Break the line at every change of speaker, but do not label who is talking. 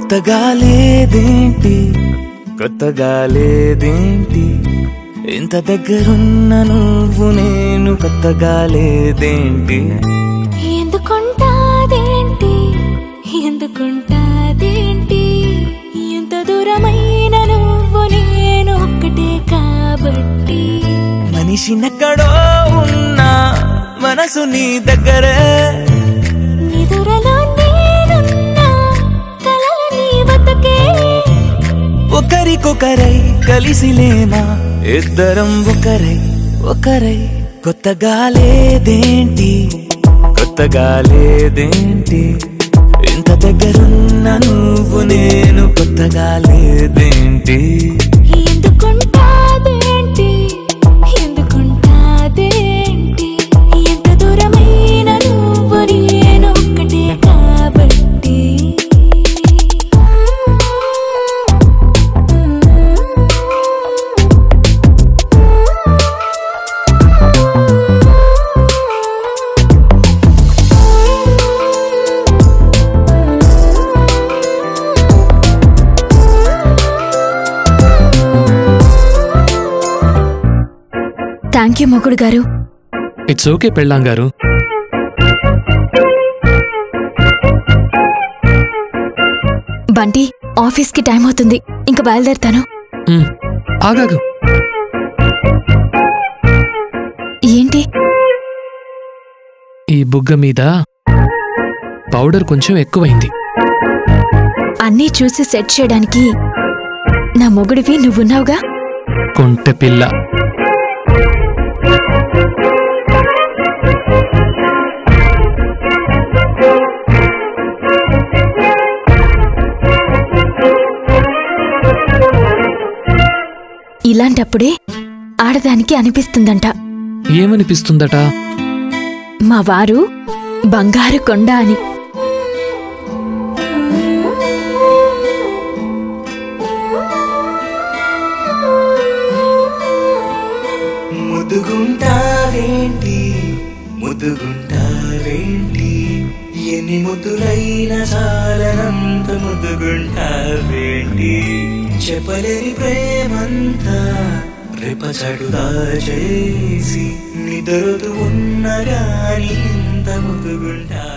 కొత్తగా లేదేంటి కొత్తగా లేదేంటి ఇంత దగ్గరున్న నువ్వు నేను కొత్తగా లేదేంటి
ఎందుకుంటాదేంటి ఎందుకుంటాదేంటి ఎంత దూరమైన నువ్వు నేను ఒక్కటే కాబట్టి
మనిషినెక్కడో ఉన్నా మనసు నీ దగ్గరే
నిదురలో నేనున్నా కలల నీ బతుకే
ఒకరికొకరై కలిసిలేమా ఇద్దరం ఒకరై ఒకరై కొత్తగా లేదేంటి కొత్తగా లేదేంటి ఇంత దగ్గరున్న నువ్వు నేను కొత్తగా లేదేంటి
ఎందుకుంటాదేంటి ఎందుకుంటాదేంటి ఎంత దూరమైన నువ్వు నేను ఒక్కటే కాబట్టి థ్యాంక్ యూ మొగుడు గారు
ఇట్స్ ఓకే పెళ్ళాం గారు
బంటి ఆఫీస్కి టైం అవుతుంది ఇంకా బయలుదేరుతాను
ఉమ్, ఆగాగు
ఏంటి
ఈ బుగ్గ మీద పౌడర్ కొంచెం ఎక్కువైంది
అన్నీ చూసి సెట్ చేయడానికి నా మొగుడివి నువ్వున్నావుగా
కొంటె పిల్ల
ఇలాంటప్పుడే ఆడదానికి అనిపిస్తుందంట
ఏమనిపిస్తుందట
మా వారు బంగారు కొండ అని
ముద్దుగుంటావేంటి ముద్దుగుంటావేంటి ఎన్ని ముద్దులైన చాలనంత ముద్దుగుంటావేంటి చెప్పలేని ప్రేమంతా రేపచడుగా చేసి నిద్రతూ ఉన్నగాని ఇంత ముద్దుగుంటా